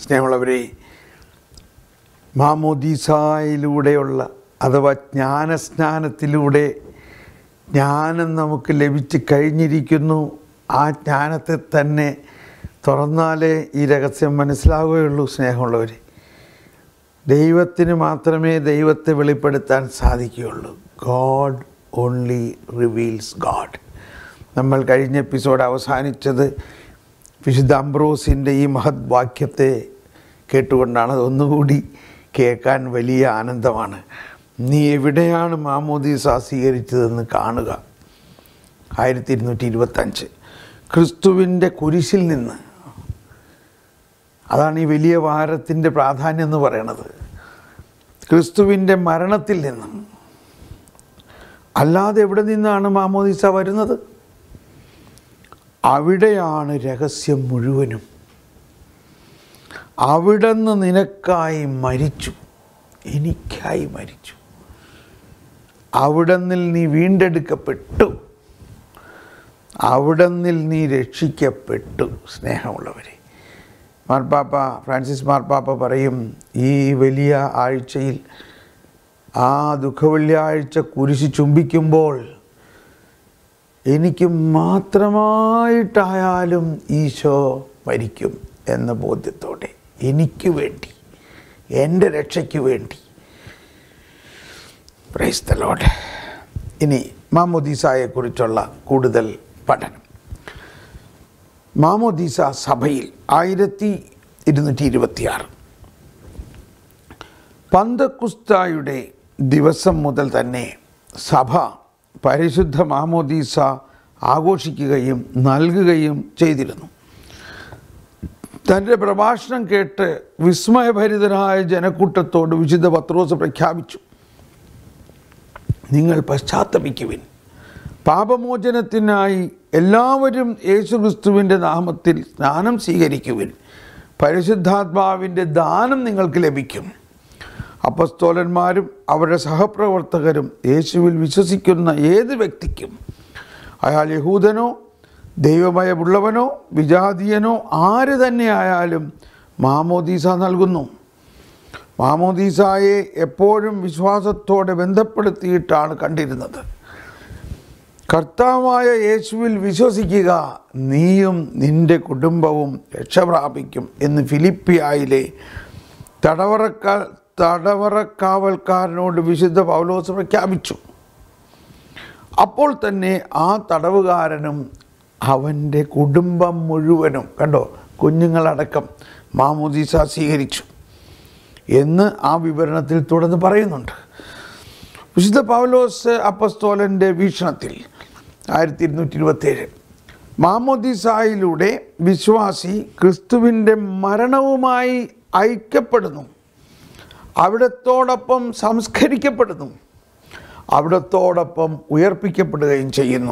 സ്നേഹമുള്ളവരെ മാമോദീസായിലൂടെയുള്ള അഥവാ ജ്ഞാനസ്നാനത്തിലൂടെ ജ്ഞാനം നമുക്ക് ലഭിച്ച് കഴിഞ്ഞിരിക്കുന്നു ആ ജ്ഞാനത്തെ തന്നെ തുറന്നാലേ ഈ രഹസ്യം മനസ്സിലാവുകയുള്ളൂ സ്നേഹമുള്ളവർ ദൈവത്തിന് മാത്രമേ ദൈവത്തെ വെളിപ്പെടുത്താൻ സാധിക്കുകയുള്ളൂ ഗോഡ് ഓൺലി റിവീൽസ് ഗോഡ് നമ്മൾ കഴിഞ്ഞ എപ്പിസോഡ് അവസാനിച്ചത് വിശുദ്ധ അംബ്രോസിൻ്റെ ഈ മഹത് വാക്യത്തെ കേട്ടുകൊണ്ടാണ് അത് ഒന്നുകൂടി കേൾക്കാൻ വലിയ ആനന്ദമാണ് നീ എവിടെയാണ് മാമോദീസ സ്വീകരിച്ചതെന്ന് കാണുക ആയിരത്തി ഇരുന്നൂറ്റി ഇരുപത്തഞ്ച് ക്രിസ്തുവിൻ്റെ കുരിശിൽ നിന്ന് അതാണ് ഈ വലിയ വാരത്തിൻ്റെ പ്രാധാന്യം എന്ന് പറയണത് ക്രിസ്തുവിൻ്റെ മരണത്തിൽ നിന്നും അല്ലാതെ എവിടെ നിന്നാണ് മാമോദിസ വരുന്നത് അവിടെയാണ് രഹസ്യം മുഴുവനും അവിടുന്ന് നിനക്കായി മരിച്ചു എനിക്കായി മരിച്ചു അവിടന്നിൽ നീ വീണ്ടെടുക്കപ്പെട്ടു അവിടന്നിൽ നീ രക്ഷിക്കപ്പെട്ടു സ്നേഹമുള്ളവരെ മാർപ്പാപ്പ ഫ്രാൻസിസ് മാർപ്പാപ്പ പറയും ഈ വലിയ ആഴ്ചയിൽ ആ ദുഃഖവെള്ളിയാഴ്ച കുരിശ് ചുംബിക്കുമ്പോൾ എനിക്ക് മാത്രമായിട്ടായാലും ഈശോ മരിക്കും എന്ന ബോധ്യത്തോടെ എനിക്ക് വേണ്ടി എൻ്റെ രക്ഷയ്ക്ക് വേണ്ടി പ്രൈസ് ദ ലോഡ് ഇനി മാമോദീസായെക്കുറിച്ചുള്ള കൂടുതൽ പഠനം മാമോദീസ സഭയിൽ ആയിരത്തി ഇരുന്നൂറ്റി ഇരുപത്തിയാറ് പന്തക്കുസ്തായുടെ ദിവസം മുതൽ തന്നെ സഭ പരിശുദ്ധ മാമോദീസ ആഘോഷിക്കുകയും നൽകുകയും ചെയ്തിരുന്നു തൻ്റെ പ്രഭാഷണം കേട്ട് വിസ്മയഭരിതനായ ജനക്കൂട്ടത്തോട് വിശുദ്ധ പത്രോസ് പ്രഖ്യാപിച്ചു നിങ്ങൾ പശ്ചാത്തപിക്കുവിൻ പാപമോചനത്തിനായി എല്ലാവരും യേശുക്രിസ്തുവിൻ്റെ നാമത്തിൽ സ്നാനം സ്വീകരിക്കുവിൻ പരിശുദ്ധാത്മാവിൻ്റെ ദാനം നിങ്ങൾക്ക് ലഭിക്കും അപ്പസ്തോലന്മാരും അവരുടെ സഹപ്രവർത്തകരും യേശുവിൽ വിശ്വസിക്കുന്ന ഏത് വ്യക്തിക്കും അയാൾ യഹൂദനോ ദൈവമയമുള്ളവനോ വിജാതീയനോ ആര് തന്നെ ആയാലും മാമോദീസ നൽകുന്നു മാമോദീസായെ എപ്പോഴും വിശ്വാസത്തോടെ ബന്ധപ്പെടുത്തിയിട്ടാണ് കണ്ടിരുന്നത് കർത്താവായ യേശുവിൽ വിശ്വസിക്കുക നീയും നിന്റെ കുടുംബവും രക്ഷപ്രാപിക്കും എന്ന് ഫിലിപ്പിയായിലെ തടവറക്കാ തടവറക്കാവൽക്കാരനോട് വിശുദ്ധ പൗലോസ് പ്രഖ്യാപിച്ചു അപ്പോൾ തന്നെ ആ തടവുകാരനും അവൻ്റെ കുടുംബം മുഴുവനും കണ്ടോ കുഞ്ഞുങ്ങളടക്കം മാമോദീസ സ്വീകരിച്ചു എന്ന് ആ വിവരണത്തിൽ തുടർന്ന് പറയുന്നുണ്ട് വിശുദ്ധ പൗലോസ് അപ്പസ്തോലൻ്റെ വീക്ഷണത്തിൽ ആയിരത്തി ഇരുന്നൂറ്റി ഇരുപത്തേഴ് മാമോദിസായിലൂടെ വിശ്വാസി ക്രിസ്തുവിൻ്റെ മരണവുമായി ഐക്യപ്പെടുന്നു അവിടത്തോടൊപ്പം സംസ്കരിക്കപ്പെടുന്നു അവിടത്തോടൊപ്പം ഉയർപ്പിക്കപ്പെടുകയും ചെയ്യുന്നു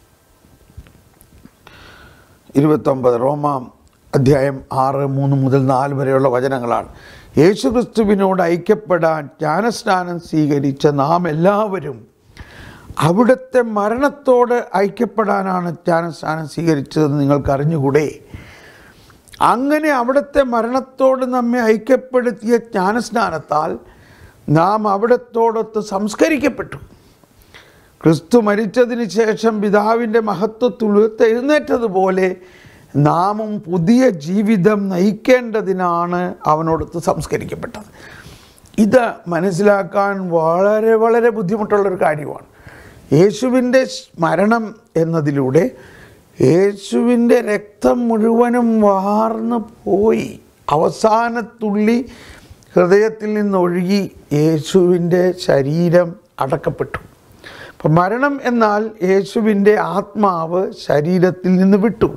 ഇരുപത്തൊമ്പത് റോമാം അധ്യായം ആറ് മൂന്ന് മുതൽ നാല് വരെയുള്ള വചനങ്ങളാണ് യേശുക്രിസ്തുവിനോട് ഐക്യപ്പെടാൻ ജ്ഞാനസ്നാനം സ്വീകരിച്ച നാം എല്ലാവരും അവിടുത്തെ മരണത്തോട് ഐക്യപ്പെടാനാണ് ജ്ഞാനസ്നാനം സ്വീകരിച്ചതെന്ന് നിങ്ങൾക്ക് അറിഞ്ഞുകൂടെ അങ്ങനെ അവിടുത്തെ മരണത്തോട് നമ്മെ ഐക്യപ്പെടുത്തിയ ജ്ഞാനസ്നാനത്താൽ നാം അവിടത്തോടൊത്ത് സംസ്കരിക്കപ്പെട്ടു ക്രിസ്തു മരിച്ചതിന് ശേഷം പിതാവിൻ്റെ മഹത്വത്തിൽ എഴുന്നേറ്റതുപോലെ നാമും പുതിയ ജീവിതം നയിക്കേണ്ടതിനാണ് അവനോടൊത്ത് സംസ്കരിക്കപ്പെട്ടത് ഇത് മനസ്സിലാക്കാൻ വളരെ വളരെ ബുദ്ധിമുട്ടുള്ളൊരു കാര്യമാണ് യേശുവിൻ്റെ മരണം എന്നതിലൂടെ യേശുവിൻ്റെ രക്തം മുഴുവനും വാർന്നു പോയി അവസാനത്തുള്ളി ഹൃദയത്തിൽ നിന്നൊഴുകി യേശുവിൻ്റെ ശരീരം അടക്കപ്പെട്ടു അപ്പം മരണം എന്നാൽ യേശുവിൻ്റെ ആത്മാവ് ശരീരത്തിൽ നിന്ന് വിട്ടു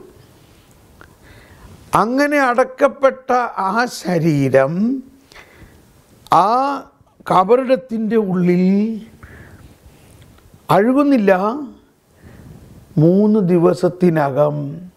അങ്ങനെ അടക്കപ്പെട്ട ആ ശരീരം ആ കബറിടത്തിൻ്റെ ഉള്ളിൽ അഴുകുന്നില്ല മൂന്ന് ദിവസത്തിനകം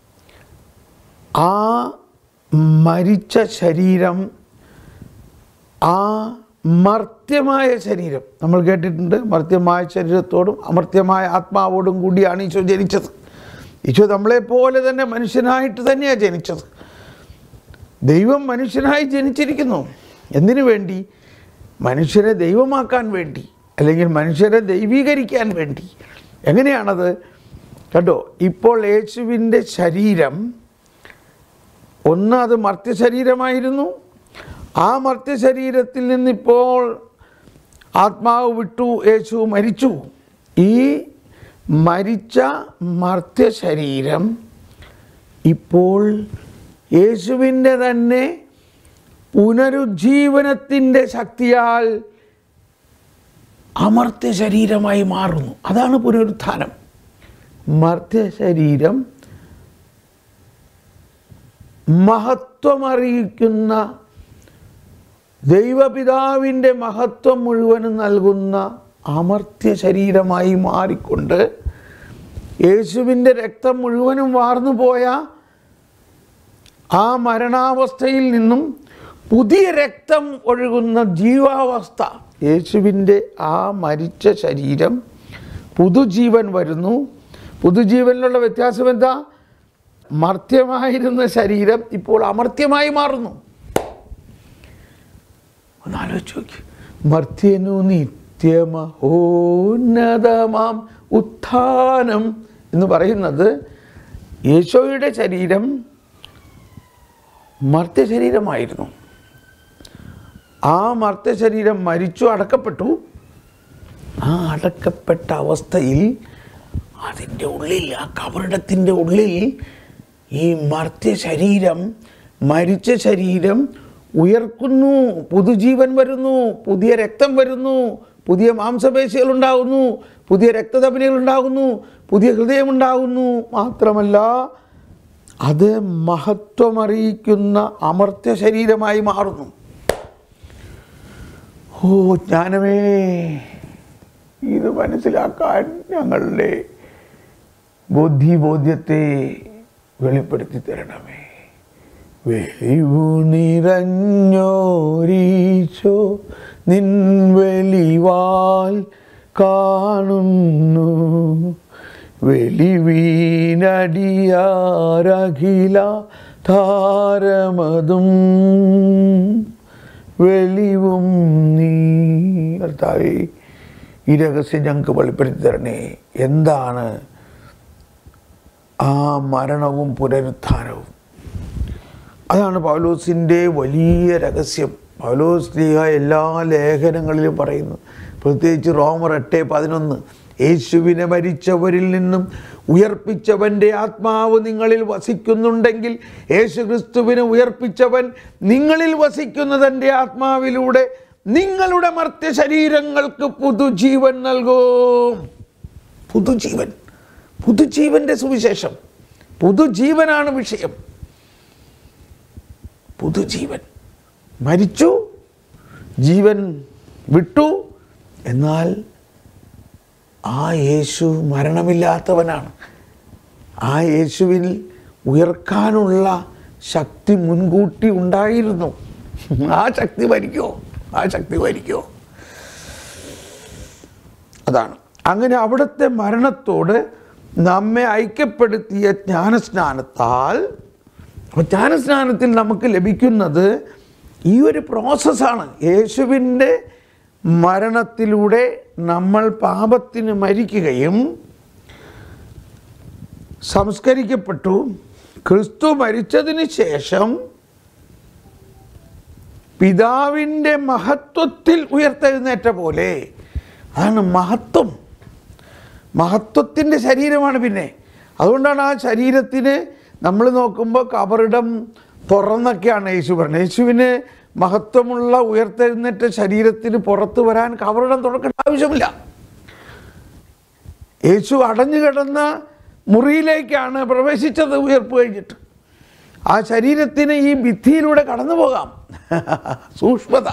ആ മരിച്ച ശരീരം ആ മർത്യമായ ശരീരം നമ്മൾ കേട്ടിട്ടുണ്ട് മർത്യമായ ശരീരത്തോടും അമർത്യമായ ആത്മാവോടും കൂടിയാണ് ഈശോ ജനിച്ചത് ഈശോ നമ്മളെപ്പോലെ തന്നെ മനുഷ്യനായിട്ട് തന്നെയാണ് ജനിച്ചത് ദൈവം മനുഷ്യനായി ജനിച്ചിരിക്കുന്നു എന്തിനു വേണ്ടി മനുഷ്യരെ ദൈവമാക്കാൻ വേണ്ടി അല്ലെങ്കിൽ മനുഷ്യരെ ദൈവീകരിക്കാൻ വേണ്ടി എങ്ങനെയാണത് കേട്ടോ ഇപ്പോൾ യേശുവിൻ്റെ ശരീരം ഒന്ന് അത് മർത്യശരീരമായിരുന്നു ആ മർത്യശരീരത്തിൽ നിന്നിപ്പോൾ ആത്മാവ് വിട്ടു യേശു മരിച്ചു ഈ മരിച്ച മർത്യശരീരം ഇപ്പോൾ യേശുവിൻ്റെ തന്നെ പുനരുജ്ജീവനത്തിൻ്റെ ശക്തിയാൽ അമർത്യ ശരീരമായി മാറുന്നു അതാണ് പുനരുത്ഥാനം മർത്യ ശരീരം മഹത്വമറിയിക്കുന്ന ദൈവപിതാവിൻ്റെ മഹത്വം മുഴുവനും നൽകുന്ന അമർത്യ ശരീരമായി മാറിക്കൊണ്ട് യേശുവിൻ്റെ രക്തം മുഴുവനും വാർന്നു പോയ ആ മരണാവസ്ഥയിൽ നിന്നും പുതിയ രക്തം ഒഴുകുന്ന ജീവാവസ്ഥ യേശുവിൻ്റെ ആ മരിച്ച ശരീരം പുതുജീവൻ വരുന്നു പുതുജീവനിലുള്ള വ്യത്യാസം എന്താ മർത്യമായിരുന്ന ശരീരം ഇപ്പോൾ അമർത്യമായി മാറുന്നു ഒന്ന് ആലോചിച്ച് നോക്കി മർത്യനു നിത്യമഹോന്നതമാം ഉത്ഥാനം എന്ന് പറയുന്നത് യേശോയുടെ ശരീരം മർത്യ ശരീരമായിരുന്നു ആ മർത്യ ശരീരം മരിച്ചു അടക്കപ്പെട്ടു ആ അടക്കപ്പെട്ട അവസ്ഥയിൽ അതിൻ്റെ ഉള്ളിൽ ആ കബറിടത്തിൻ്റെ ഉള്ളിൽ ഈ മർത്യ ശരീരം മരിച്ച ശരീരം ഉയർക്കുന്നു പുതുജീവൻ വരുന്നു പുതിയ രക്തം വരുന്നു പുതിയ മാംസപേശികൾ ഉണ്ടാകുന്നു പുതിയ രക്തധമനികൾ ഉണ്ടാകുന്നു പുതിയ ഹൃദയമുണ്ടാകുന്നു മാത്രമല്ല അത് മഹത്വമറിയിക്കുന്ന അമർത്യ ശരീരമായി മാറുന്നു ഓ ജ്ഞാനമേ ഇത് മനസ്സിലാക്കാൻ ഞങ്ങളുടെ ബുദ്ധിബോധ്യത്തെ വെളിപ്പെടുത്തി തരണമേ വെളിവു നിറഞ്ഞോരീശോ നിൻ വെളിവാൽ കാണുന്നു വെളിവീനടിയാരഖില താരമതും വെളിവും നീ കർത്താവേ ഈ രഹസ്യം ഞങ്ങൾക്ക് വെളിപ്പെടുത്തി തരണേ എന്താണ് ആ മരണവും പുനരുത്ഥാനവും അതാണ് പൗലോസിൻ്റെ വലിയ രഹസ്യം പൗലോസ് ലീഹ എല്ലാ ലേഖനങ്ങളിലും പറയുന്നു പ്രത്യേകിച്ച് റോമർ എട്ട് പതിനൊന്ന് യേശുവിനെ മരിച്ചവരിൽ നിന്നും ഉയർപ്പിച്ചവൻ്റെ ആത്മാവ് നിങ്ങളിൽ വസിക്കുന്നുണ്ടെങ്കിൽ യേശു ക്രിസ്തുവിനെ ഉയർപ്പിച്ചവൻ നിങ്ങളിൽ വസിക്കുന്നതൻ്റെ ആത്മാവിലൂടെ നിങ്ങളുടെ മർത്യ ശരീരങ്ങൾക്ക് പുതുജീവൻ നൽകും പുതുജീവൻ പുതുജീവൻ്റെ സുവിശേഷം പുതുജീവനാണ് വിഷയം പുതുജീവൻ മരിച്ചു ജീവൻ വിട്ടു എന്നാൽ ആ യേശു മരണമില്ലാത്തവനാണ് ആ യേശുവിൽ ഉയർക്കാനുള്ള ശക്തി മുൻകൂട്ടി ഉണ്ടായിരുന്നു ആ ശക്തി ഭരിക്കോ ആ ശക്തി ഭരിക്കോ അതാണ് അങ്ങനെ അവിടുത്തെ മരണത്തോട് നമ്മെ ഐക്യപ്പെടുത്തിയ ജ്ഞാനസ്നാനത്താൽ അപ്പോൾ ജ്ഞാനസ്നാനത്തിൽ നമുക്ക് ലഭിക്കുന്നത് ഈ ഒരു പ്രോസസ്സാണ് യേശുവിൻ്റെ മരണത്തിലൂടെ നമ്മൾ പാപത്തിന് മരിക്കുകയും സംസ്കരിക്കപ്പെട്ടു ക്രിസ്തു മരിച്ചതിന് ശേഷം പിതാവിൻ്റെ മഹത്വത്തിൽ ഉയർത്തെഴുന്നേറ്റ പോലെ അതാണ് മഹത്വം മഹത്വത്തിൻ്റെ ശരീരമാണ് പിന്നെ അതുകൊണ്ടാണ് ആ ശരീരത്തിന് നമ്മൾ നോക്കുമ്പോൾ കബറിടം തുറന്നൊക്കെയാണ് യേശു പറഞ്ഞത് യേശുവിന് മഹത്വമുള്ള ഉയർത്തെഴുന്നേറ്റ ശരീരത്തിന് പുറത്തു വരാൻ കബറിടം തുറക്കേണ്ട ആവശ്യമില്ല യേശു അടഞ്ഞു കിടന്ന മുറിയിലേക്കാണ് പ്രവേശിച്ചത് ഉയർപ്പ് കഴിഞ്ഞിട്ട് ആ ശരീരത്തിന് ഈ ഭിത്തിയിലൂടെ കടന്നു പോകാം സൂക്ഷ്മത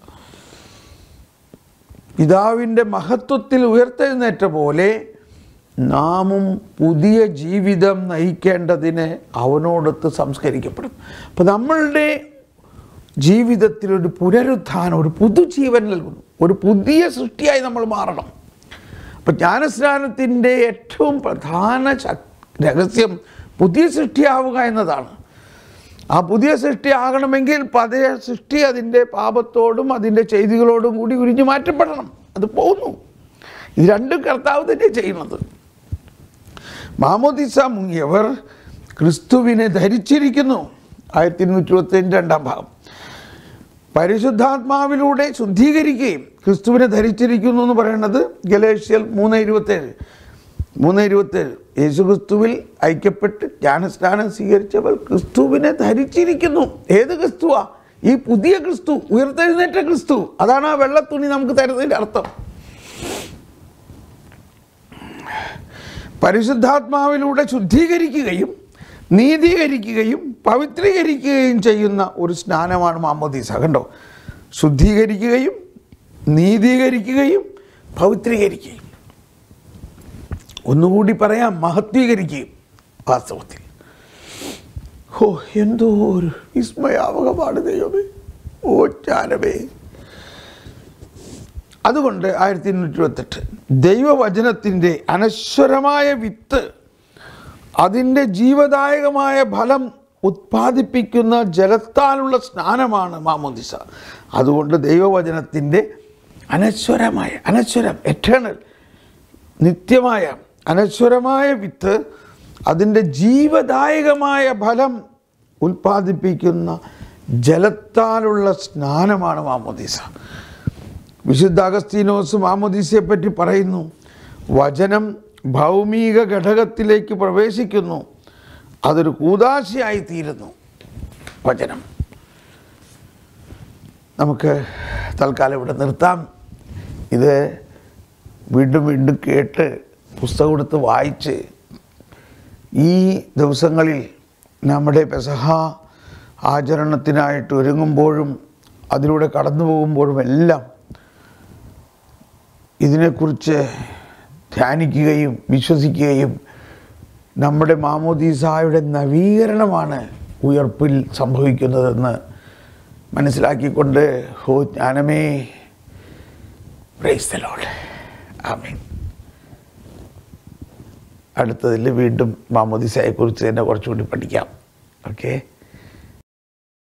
പിതാവിൻ്റെ മഹത്വത്തിൽ ഉയർത്തെഴുന്നേറ്റ പോലെ നാമും പുതിയ ജീവിതം നയിക്കേണ്ടതിന് അവനോടൊത്ത് സംസ്കരിക്കപ്പെടും അപ്പം നമ്മളുടെ ജീവിതത്തിൽ ഒരു പുനരുത്ഥാനം ഒരു പുതുജീവൻ നൽകുന്നു ഒരു പുതിയ സൃഷ്ടിയായി നമ്മൾ മാറണം അപ്പം ജ്ഞാനസ്നാനത്തിൻ്റെ ഏറ്റവും പ്രധാന ശക്- രഹസ്യം പുതിയ സൃഷ്ടിയാവുക എന്നതാണ് ആ പുതിയ സൃഷ്ടി ആകണമെങ്കിൽ പഴയ സൃഷ്ടി അതിൻ്റെ പാപത്തോടും അതിൻ്റെ ചെയ്തികളോടും കൂടി ഉരിഞ്ഞു മാറ്റപ്പെടണം അത് പോകുന്നു ഇത് രണ്ടും കർത്താവ് തന്നെ ചെയ്യുന്നത് മാമോദിസ മുങ്ങിയവർ ക്രിസ്തുവിനെ ധരിച്ചിരിക്കുന്നു ആയിരത്തി ഇരുന്നൂറ്റി ഇരുപത്തി രണ്ടാം ഭാഗം പരിശുദ്ധാത്മാവിലൂടെ ശുദ്ധീകരിക്കുകയും ക്രിസ്തുവിനെ ധരിച്ചിരിക്കുന്നു എന്ന് പറയുന്നത് ഗലേഷ്യൽ മൂന്ന് ഇരുപത്തേഴ് മൂന്ന് ഇരുപത്തേഴ് യേശു ക്രിസ്തുവിൽ ഐക്യപ്പെട്ട് ജ്ഞാനസ്നാനം സ്വീകരിച്ചവർ ക്രിസ്തുവിനെ ധരിച്ചിരിക്കുന്നു ഏത് ക്രിസ്തുവാ ഈ പുതിയ ക്രിസ്തു ഉയർത്തെഴുന്നേറ്റ ക്രിസ്തു അതാണ് ആ വെള്ളത്തുണി നമുക്ക് തരുന്നതിൻ്റെ അർത്ഥം പരിശുദ്ധാത്മാവിലൂടെ ശുദ്ധീകരിക്കുകയും നീതീകരിക്കുകയും പവിത്രീകരിക്കുകയും ചെയ്യുന്ന ഒരു സ്നാനമാണ് മാമോദീസ കണ്ടോ ശുദ്ധീകരിക്കുകയും നീതീകരിക്കുകയും പവിത്രീകരിക്കുകയും ഒന്നുകൂടി പറയാം മഹത്വീകരിക്കുകയും വാസ്തവത്തിൽ ഓ എന്തോ ഒരു വിസ്മയാവകമാണ് ദൈവമേ ഓ ജ്ഞാനമേ അതുകൊണ്ട് ആയിരത്തി എണ്ണൂറ്റി ഇരുപത്തെട്ട് ദൈവവചനത്തിൻ്റെ അനശ്വരമായ വിത്ത് അതിൻ്റെ ജീവദായകമായ ഫലം ഉത്പാദിപ്പിക്കുന്ന ജലത്താലുള്ള സ്നാനമാണ് മാമോദിസ അതുകൊണ്ട് ദൈവവചനത്തിൻ്റെ അനശ്വരമായ അനശ്വരം എറ്റേണൽ നിത്യമായ അനശ്വരമായ വിത്ത് അതിൻ്റെ ജീവദായകമായ ഫലം ഉൽപ്പാദിപ്പിക്കുന്ന ജലത്താലുള്ള സ്നാനമാണ് മാമോദീസ വിശുദ്ധ അഗസ്തീനോസ് മാമോദീസയെ പറ്റി പറയുന്നു വചനം ഭൗമിക ഘടകത്തിലേക്ക് പ്രവേശിക്കുന്നു അതൊരു കൂതാശയായി തീരുന്നു വചനം നമുക്ക് തൽക്കാലം ഇവിടെ നിർത്താം ഇത് വീണ്ടും വീണ്ടും കേട്ട് പുസ്തകം എടുത്ത് വായിച്ച് ഈ ദിവസങ്ങളിൽ നമ്മുടെ പെസഹ ആചരണത്തിനായിട്ട് ഒരുങ്ങുമ്പോഴും അതിലൂടെ കടന്നു പോകുമ്പോഴും എല്ലാം ഇതിനെക്കുറിച്ച് ധ്യാനിക്കുകയും വിശ്വസിക്കുകയും നമ്മുടെ മാമോദീസായുടെ നവീകരണമാണ് ഉയർപ്പിൽ സംഭവിക്കുന്നതെന്ന് മനസ്സിലാക്കിക്കൊണ്ട് ഹോ ജ്ഞാനമേ പ്രൈസ് ദ ലോർഡ് ആമീൻ അടുത്തതിൽ വീണ്ടും മാമോദിസയെക്കുറിച്ച് തന്നെ കുറച്ചുകൂടി പഠിക്കാം ഓക്കെ